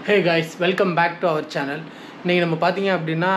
Hey guys welcome back to our channel இன்றைக்கி நம்ம பார்த்தீங்க அப்படின்னா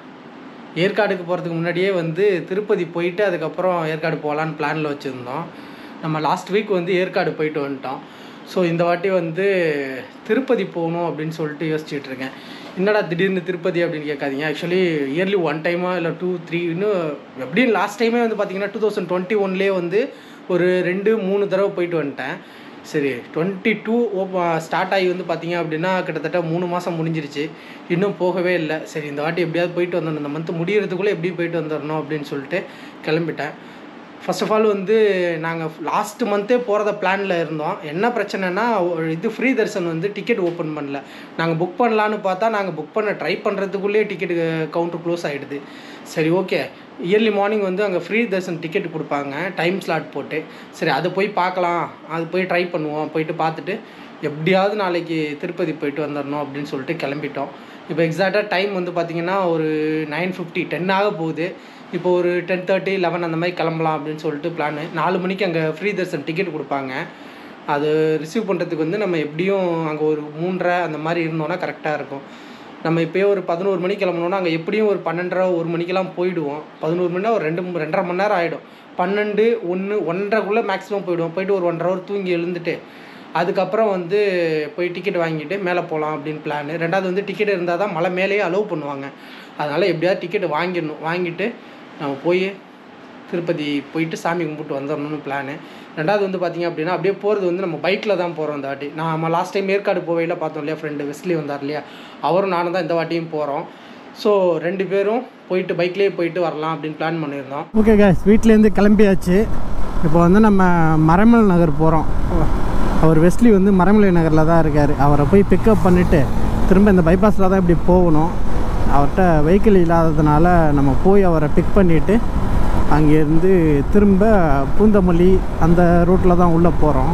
ஏற்காடுக்கு போகிறதுக்கு முன்னாடியே வந்து திருப்பதி போயிட்டு அதுக்கப்புறம் ஏற்காடு போகலான்னு பிளானில் வச்சுருந்தோம் நம்ம லாஸ்ட் வீக் வந்து ஏற்காடு போயிட்டு வந்துட்டோம் ஸோ இந்த வாட்டி வந்து திருப்பதி போகணும் அப்படின்னு சொல்லிட்டு யோசிச்சுட்டு இருக்கேன் என்னடா திடீர்னு திருப்பதி அப்படின்னு கேட்காதீங்க ஆக்சுவலி இயர்லி ஒன் டைமா இல்லை டூ த்ரீ இன்னும் எப்படின்னு லாஸ்ட் டைமே வந்து பார்த்தீங்கன்னா டூ தௌசண்ட் டுவெண்ட்டி ஒன்லேயே வந்து ஒரு ரெண்டு மூணு தடவை போயிட்டு வந்துட்டேன் சரி டுவெண்ட்டி டூ ஸ்டார்ட் ஆகி வந்து பார்த்தீங்க அப்படின்னா கிட்டத்தட்ட மூணு மாதம் முடிஞ்சிருச்சு இன்னும் போகவே இல்லை சரி இந்த வாட்டி எப்படியாவது போயிட்டு வந்துடணும் இந்த மந்த் முடியறதுக்குள்ளே எப்படி போயிட்டு வந்துடணும் அப்படின்னு சொல்லிட்டு கிளம்பிட்டேன் ஃபர்ஸ்ட் ஆஃப் ஆல் வந்து நாங்கள் லாஸ்ட் மந்த்தே போகிறத பிளானில் இருந்தோம் என்ன பிரச்சனைனா ஒரு இது ஃப்ரீ தர்ஷன் வந்து டிக்கெட் ஓப்பன் பண்ணல நாங்கள் புக் பண்ணலான்னு பார்த்தா நாங்கள் புக் பண்ண ட்ரை பண்ணுறதுக்குள்ளேயே டிக்கெட் கவுண்டர் க்ளோஸ் ஆகிடுது சரி ஓகே இயர்லி மார்னிங் வந்து அங்கே ஃப்ரீ தர்ஷன் டிக்கெட் கொடுப்பாங்க டைம் ஸ்லாட் போட்டு சரி அதை போய் பார்க்கலாம் அது போய் ட்ரை பண்ணுவோம் போயிட்டு பார்த்துட்டு எப்படியாவது நாளைக்கு திருப்பதி போயிட்டு வந்துடணும் அப்படின்னு சொல்லிட்டு கிளம்பிட்டோம் இப்போ எக்ஸாக்டாக டைம் வந்து பார்த்திங்கன்னா ஒரு நைன் ஃபிஃப்டி டென் ஆக போகுது இப்போ ஒரு டென் தேர்ட்டி லெவன் அந்த மாதிரி கிளம்பலாம் அப்படின்னு சொல்லிட்டு பிளானு நாலு மணிக்கு அங்கே ஃப்ரீ தர்ஷன் டிக்கெட் கொடுப்பாங்க அது ரிசீவ் பண்ணுறதுக்கு வந்து நம்ம எப்படியும் அங்கே ஒரு மூன்றரை அந்த மாதிரி இருந்தோன்னா கரெக்டாக இருக்கும் நம்ம இப்போயே ஒரு பதினோரு மணிக்கு கிளம்புனோன்னா அங்கே எப்படியும் ஒரு பன்னெண்டரை ஒரு மணிக்கெல்லாம் போயிடுவோம் பதினோரு மணினா ஒரு ரெண்டு மு- ரெண்டரை மணி நேரம் ஆகிடும் பன்னெண்டு ஒன்று ஒன்றரைக்குள்ளே மேக்ஸிமம் போயிடுவோம் போயிட்டு ஒரு ஒன்றரை ஹவர் தூங்கி எழுந்துட்டு அதுக்கப்புறம் வந்து போய் டிக்கெட் வாங்கிட்டு மேலே போகலாம் அப்படின்னு பிளான் ரெண்டாவது வந்து டிக்கெட் இருந்தால் தான் மலை மேலேயே அலோவ் பண்ணுவாங்க அதனால் எப்படியாவது டிக்கெட் வாங்கிடணும் வாங்கிட்டு நம்ம போய் திருப்பதி போயிட்டு சாமி கும்பிட்டு வந்துடணும்னு பிளானு ரெண்டாவது வந்து பார்த்திங்க அப்படின்னா அப்படியே போகிறது வந்து நம்ம பைக்கில் தான் போகிறோம் இந்த வாட்டி நம்ம லாஸ்ட் டைம் ஏற்காடு போவையில் பார்த்தோம் இல்லையா ஃப்ரெண்டு வெஸ்லி வந்தார் இல்லையா அவரும் நானும் தான் இந்த வாட்டியும் போகிறோம் ஸோ ரெண்டு பேரும் போயிட்டு பைக்லேயே போயிட்டு வரலாம் அப்படின்னு பிளான் பண்ணியிருந்தோம் ஓகே கேஸ் வீட்டிலேருந்து கிளம்பியாச்சு இப்போ வந்து நம்ம மரமலை நகர் போகிறோம் அவர் வெஸ்லி வந்து மரமலை நகரில் தான் இருக்கார் அவரை போய் பிக்கப் பண்ணிவிட்டு திரும்ப இந்த பைபாஸில் தான் இப்படி போகணும் அவர்கிட்ட வெஹிக்கிள் இல்லாததுனால நம்ம போய் அவரை பிக் பண்ணிவிட்டு அங்கேருந்து திரும்ப பூந்தமல்லி அந்த ரூட்டில் தான் உள்ளே போகிறோம்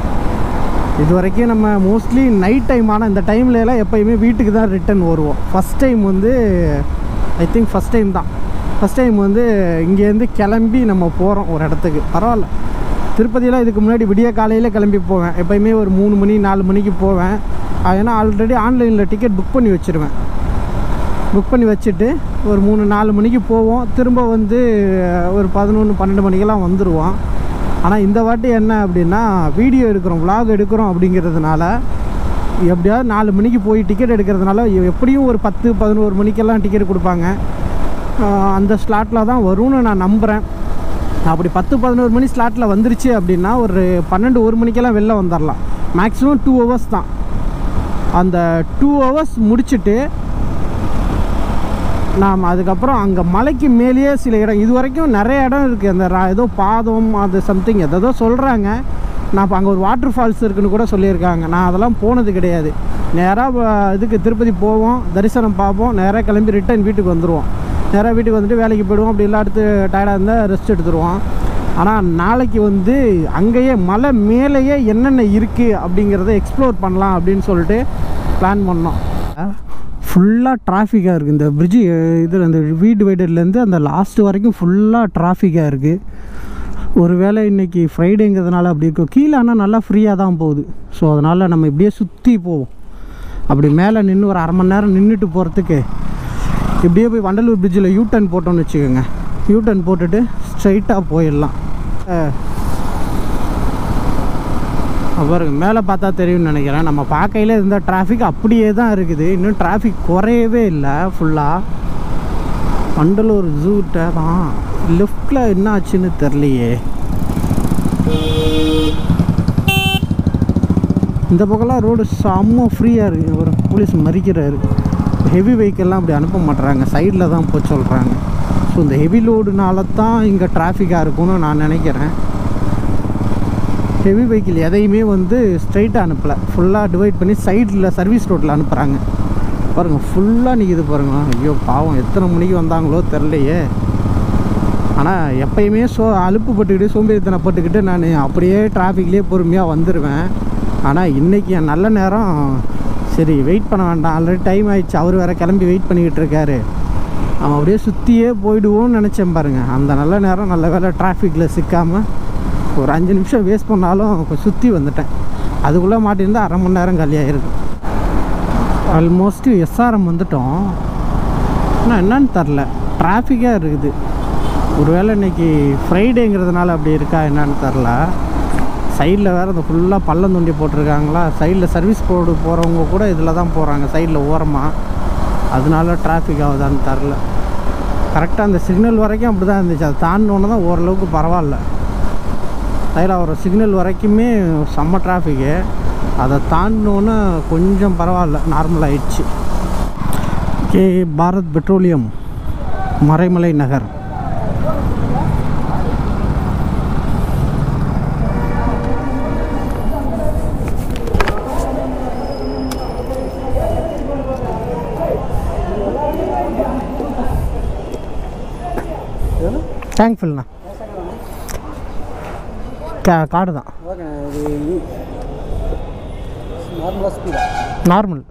இது வரைக்கும் நம்ம மோஸ்ட்லி நைட் டைம் ஆனால் இந்த டைம்ல எல்லாம் எப்போயுமே வீட்டுக்கு தான் ரிட்டர்ன் வருவோம் ஃபஸ்ட் டைம் வந்து ஐ திங்க் ஃபஸ்ட் டைம் தான் ஃபஸ்ட் டைம் வந்து இங்கேருந்து கிளம்பி நம்ம போகிறோம் ஒரு இடத்துக்கு பரவாயில்ல திருப்பதியெல்லாம் இதுக்கு முன்னாடி விடிய காலையில் கிளம்பி போவேன் எப்போயுமே ஒரு மூணு மணி நாலு மணிக்கு போவேன் ஏன்னா ஆல்ரெடி ஆன்லைனில் டிக்கெட் புக் பண்ணி வச்சுருவேன் புக் பண்ணி வச்சுட்டு ஒரு மூணு நாலு மணிக்கு போவோம் திரும்ப வந்து ஒரு பதினொன்று பன்னெண்டு மணிக்கெல்லாம் வந்துடுவோம் ஆனால் இந்த வாட்டி என்ன அப்படின்னா வீடியோ எடுக்கிறோம் vlog எடுக்கிறோம் அப்படிங்கிறதுனால எப்படியாவது நாலு மணிக்கு போய் டிக்கெட் எடுக்கிறதுனால எப்படியும் ஒரு பத்து பதினோரு மணிக்கெல்லாம் டிக்கெட் கொடுப்பாங்க ஆஹ் அந்த ஸ்லாட்டில் தான் வரும்னு நான் நம்புகிறேன் அப்படி பத்து பதினோரு மணி ஸ்லாட்டில் வந்துருச்சு அப்படின்னா ஒரு பன்னெண்டு ஒரு மணிக்கெல்லாம் வெளில வந்துடலாம் மேக்ஸிமம் டூ ஹவர்ஸ் தான் அந்த டூ ஹவர்ஸ் முடிச்சுட்டு நாம் அதுக்கப்புறம் அங்கே மலைக்கு மேலேயே சில இடம் இது வரைக்கும் நிறைய இடம் இருக்குது அந்த ரா- ஏதோ பாதம் அது சம்திங் எதோ சொல்கிறாங்க நான் இப்போ அங்கே ஒரு வாட்டர் ஃபால்ஸ் இருக்குன்னு கூட சொல்லியிருக்காங்க நான் அதெல்லாம் போனது கிடையாது நேராக இதுக்கு திருப்பதி போவோம் தரிசனம் பார்ப்போம் நேராக கிளம்பி ரிட்டர்ன் வீட்டுக்கு வந்துடுவோம் நேராக வீட்டுக்கு வந்துட்டு வேலைக்கு போயிடுவோம் அப்படி இல்லை அடுத்து டயர்டாக இருந்தால் ரெஸ்ட் எடுத்துருவோம் ஆனால் நாளைக்கு வந்து அங்கேயே மலை மேலேயே என்னென்ன இருக்குது அப்படிங்கிறத எக்ஸ்ப்ளோர் பண்ணலாம் அப்படின்னு சொல்லிட்டு பிளான் பண்ணோம் ஃபுல்லாக டிராஃபிக்காக இருக்குது இந்த பிரிட்ஜு இதில் இந்த வீடு டிவைடர்லேருந்து அந்த லாஸ்ட் வரைக்கும் ஃபுல்லாக டிராஃபிக்காக இருக்குது ஒருவேளை இன்றைக்கி ஃப்ரைடேங்கிறதுனால அப்படி இருக்கும் கீழே ஆனால் நல்லா ஃப்ரீயாக தான் போகுது ஸோ அதனால் நம்ம இப்படியே சுற்றி போவோம் அப்படி மேலே நின்று ஒரு அரை மணி நேரம் நின்றுட்டு போகிறதுக்கு இப்படியே போய் வண்டலூர் பிரிட்ஜில் யூ டர்ன் போட்டோம்னு வச்சுக்கோங்க யூ டர்ன் போட்டுட்டு ஸ்ட்ரைட்டாக போயிடலாம் அஹ், பாருங்க மேலே பார்த்தா தெரியும்னு நினைக்கிறேன் நம்ம பார்க்கையில இருந்த டிராஃபிக் அப்படியே தான் இருக்குது இன்னும் டிராஃபிக் குறையவே இல்லை ஃபுல்லாக வண்டலூர் ஜூட்ட தான் லெஃப்டில் என்ன ஆச்சுன்னு தெரிலையே இந்த பக்கம்லாம் ரோடு செம்ம ஃப்ரீயாக இருக்குது ஒரு போலீஸ் மறிக்கிறாரு ஹெவி வெஹிக்கல்லாம் அப்படி அனுப்ப மாட்டுறாங்க சைடில் தான் போக சொல்கிறாங்க ஸோ இந்த ஹெவி லோடுனால தான் இங்கே டிராஃபிக்காக இருக்கும்னு நான் நினைக்கிறேன் ஹெவி வெஹிக்கிள் எதையுமே வந்து ஸ்ட்ரைட்டாக அனுப்பலை ஃபுல்லாக டிவைட் பண்ணி சைடில் சர்வீஸ் ரோட்டில் அனுப்புகிறாங்க பாருங்கள் ஃபுல்லாக நிற்கிது பாருங்க ஐயோ பாவம் எத்தனை மணிக்கு வந்தாங்களோ தெரிலையே ஆனால் எப்பயுமே சோ அலுப்பு பட்டுக்கிட்டு சோம்பேறித்தனப்பட்டுக்கிட்டு நான் அப்படியே டிராஃபிக்லேயே பொறுமையாக வந்துடுவேன் ஆனால் இன்றைக்கி என் நல்ல நேரம் சரி வெயிட் பண்ண வேண்டாம் ஆல்ரெடி டைம் ஆயிடுச்சு அவர் வேறு கிளம்பி வெயிட் பண்ணிக்கிட்டு இருக்காரு அவன் அப்படியே சுற்றியே போயிடுவோன்னு நினச்சேன் பாருங்கள் அந்த நல்ல நேரம் நல்ல வேலை டிராஃபிக்கில் சிக்காமல் ஒரு அஞ்சு நிமிஷம் வேஸ்ட் பண்ணாலும் சுற்றி வந்துட்டேன் அதுக்குள்ளே மாட்டியிருந்தா அரை மணி நேரம் காலியாகிருக்கும் ஆல்மோஸ்ட் எஸ்ஆர்எம் வந்துட்டோம் ஆனால் என்னன்னு தெரில டிராஃபிக்காக இருக்குது ஒருவேளை இன்னைக்கு ஃப்ரைடேங்கிறதுனால அப்படி இருக்கா என்னன்னு தெரில சைடில் வேறு இந்த ஃபுல்லாக பள்ளம் தோண்டி போட்டிருக்காங்களா சைடில் சர்வீஸ் போர்டு போகிறவங்க கூட இதில் தான் போகிறாங்க சைடில் ஓரமாக அதனால டிராஃபிக் ஆகுதான்னு தெரில கரெக்டாக அந்த சிக்னல் வரைக்கும் அப்படி தான் இருந்துச்சு அதை தாண்டினோன்னு தான் ஓரளவுக்கு பரவாயில்ல சைடில் ஒரு சிக்னல் வரைக்குமே செம்ம டிராஃபிக்கு அதை தாண்டினோன்னு கொஞ்சம் பரவாயில்ல நார்மல் ஆயிடுச்சு கே பாரத் பெட்ரோலியம் மறைமலை நகர் டேங்க் ஃபில்ண்ணா கா கார்டு தான் நார்மலாக ஸ்பீடா நார்மல்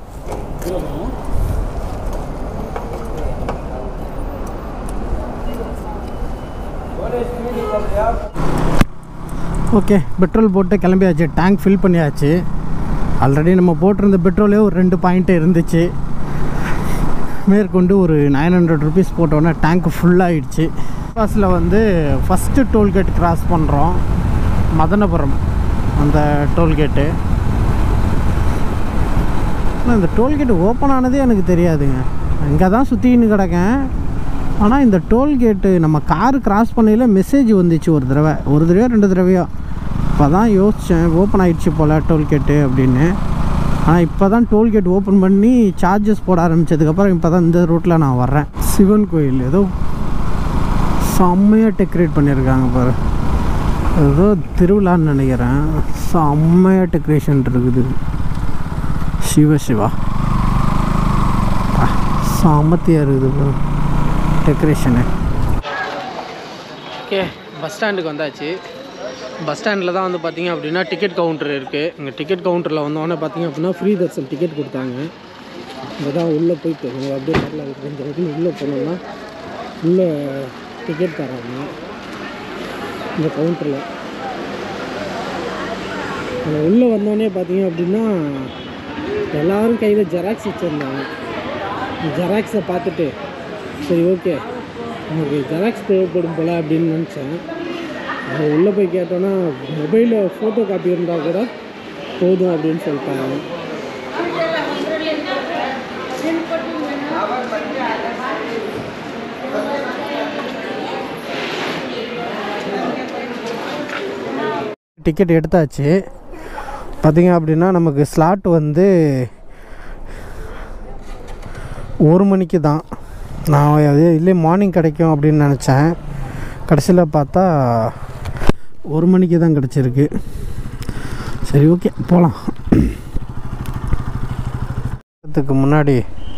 ஓகே பெட்ரோல் போட்டு கிளம்பியாச்சு டேங்க் ஃபில் பண்ணியாச்சு ஆல்ரெடி நம்ம போட்டிருந்த பெட்ரோலே ஒரு ரெண்டு பாயிண்ட்டு இருந்துச்சு மேற்கொண்டு ஒரு நைன் ஹண்ட்ரட் ருபீஸ் போட்டோன்னே டேங்க் ஃபுல்லாகிடுச்சு பஸ்ஸில் வந்து ஃபஸ்ட்டு டோல்கேட் கிராஸ் பண்ணுறோம் மதனபுரம் அந்த டோல்கேட்டு ஆனால் இந்த டோல்கேட் ஓப்பன் ஆனதே எனக்கு தெரியாதுங்க இங்கே தான் சுற்றின்னு கிடக்கேன் ஆனால் இந்த டோல்கேட்டு நம்ம கார் கிராஸ் பண்ணையில் மெசேஜ் வந்துச்சு ஒரு தடவை ஒரு தடவையோ ரெண்டு தடவையோ இப்போ தான் யோசித்தேன் ஓப்பன் ஆயிடுச்சு போல் டோல்கேட்டு அப்படின்னு ஆனால் இப்போ தான் டோல்கேட் ஓப்பன் பண்ணி சார்ஜஸ் போட ஆரம்பித்ததுக்கப்புறம் இப்போ தான் இந்த ரூட்டில் நான் வர்றேன் சிவன் கோயில் ஏதோ செம்மையாக டெக்கரேட் பண்ணியிருக்காங்க பாரு ஏதோ திருவிழான்னு நினைக்கிறேன் செம்மையாக டெக்கரேஷன் இருக்குது சிவ சிவா சாமத்தியாக இருக்குது bro. டெக்கரேஷனு ஓகே பஸ் ஸ்டாண்டுக்கு வந்தாச்சு பஸ் ஸ்டாண்டில் தான் வந்து பார்த்தீங்க அப்படின்னா டிக்கெட் கவுண்டர் இருக்குது இங்கே டிக்கெட் கவுண்டரில் வந்தோடனே பார்த்தீங்க அப்படின்னா ஃப்ரீ தர்ஷன் டிக்கெட் கொடுத்தாங்க இங்கே தான் உள்ளே போயிட்டு நீங்கள் அப்படியே வரல இந்த வரைக்கும் உள்ளே போனோம்னா உள்ளே டிக்கெட் தராங்க இந்த கவுண்டரில் அங்கே உள்ளே வந்தோடனே பார்த்தீங்க அப்படின்னா எல்லாரும் கையில் ஜெராக்ஸ் வச்சுருந்தாங்க ஜெராக்ஸை பார்த்துட்டு சரி ஓகே நமக்கு ஜெராக்ஸ் தேவைப்படும் போல் அப்படின்னு நினச்சேன் அது உள்ளே போய் கேட்டோன்னா மொபைலில் ஃபோட்டோ காப்பி இருந்தால் கூட போதும் அப்படின்னு சொல்லிட்டாங்க டிக்கெட் எடுத்தாச்சு பார்த்தீங்க அப்படின்னா நமக்கு ஸ்லாட் வந்து ஒரு மணிக்கு தான் நான் அது இல்லை மார்னிங் கிடைக்கும் அப்படின்னு நினச்சேன் கடைசியில் பார்த்தா ஒரு மணிக்கு தான் கிடச்சிருக்கு சரி ஓகே போகலாம் அதுக்கு முன்னாடி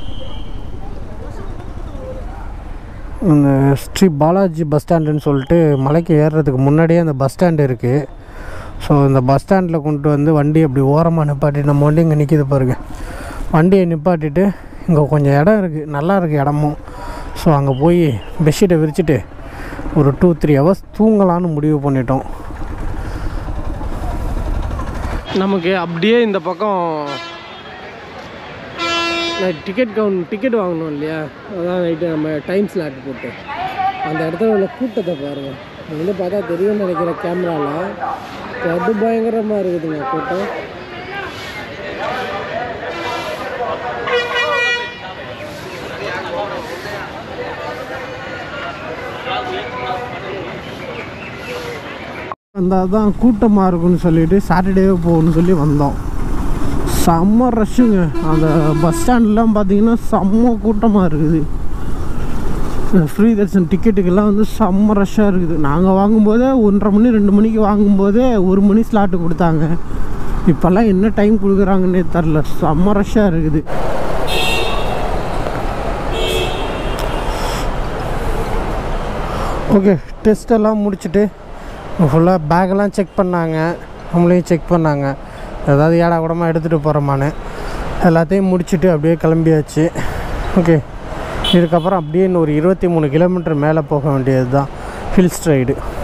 இந்த ஸ்ரீ பாலாஜி பஸ் ஸ்டாண்டுன்னு சொல்லிட்டு மலைக்கு ஏறுறதுக்கு முன்னாடியே அந்த பஸ் ஸ்டாண்டு இருக்குது ஸோ இந்த பஸ் ஸ்டாண்டில் கொண்டு வந்து வண்டி அப்படி ஓரமாக நிப்பாட்டி நம்ம வண்டி இங்கே நிற்கிது பாருங்க வண்டியை நிப்பாட்டிட்டு இங்கே கொஞ்சம் இடம் இருக்குது நல்லா இருக்குது இடமும் ஸோ அங்கே போய் பெட்ஷீட்டை விரிச்சிட்டு ஒரு டூ த்ரீ ஹவர்ஸ் தூங்கலான்னு முடிவு பண்ணிட்டோம் நமக்கு அப்படியே இந்த பக்கம் டிக்கெட் கவுண்ட் டிக்கெட் வாங்கணும் இல்லையா அதான் நைட்டு நம்ம டைம் ஸ்லாட் போட்டு அந்த இடத்துல உள்ள கூட்டத்தை பாருங்கள் இது வந்து பார்த்தா தெரியும்னு நினைக்கிற கேமராவில் அது பயங்கரமாக இருக்குதுங்க கூட்டம் அந்த அதான் கூட்டமாக இருக்குன்னு சொல்லிட்டு சாட்டர்டேவே போகணும்னு சொல்லி வந்தோம் செம்ம ரஷ்ஷுங்க அந்த பஸ் ஸ்டாண்ட்லாம் பார்த்தீங்கன்னா செம்ம கூட்டமாக இருக்குது ஃப்ரீ தர்ஷன் டிக்கெட்டுக்கெல்லாம் வந்து செம்ம ரஷ்ஷாக இருக்குது நாங்கள் வாங்கும்போதே ஒன்றரை மணி ரெண்டு மணிக்கு வாங்கும்போதே ஒரு மணி ஸ்லாட்டு கொடுத்தாங்க இப்போல்லாம் என்ன டைம் கொடுக்குறாங்கன்னே தெரில செம்ம ரஷ்ஷாக இருக்குது ஓகே டெஸ்ட் எல்லாம் முடிச்சுட்டு ஃபுல்லாக பேக்கெல்லாம் செக் பண்ணாங்க நம்மளையும் செக் பண்ணாங்க ஏதாவது ஏடா கூடமாக எடுத்துகிட்டு போகிறோமான்னு எல்லாத்தையும் முடிச்சுட்டு அப்படியே கிளம்பியாச்சு ஓகே இதுக்கப்புறம் அப்படியே இன்னும் ஒரு இருபத்தி மூணு கிலோமீட்டர் மேலே போக வேண்டியது தான் ஹில் ஸ்ட்ரைடு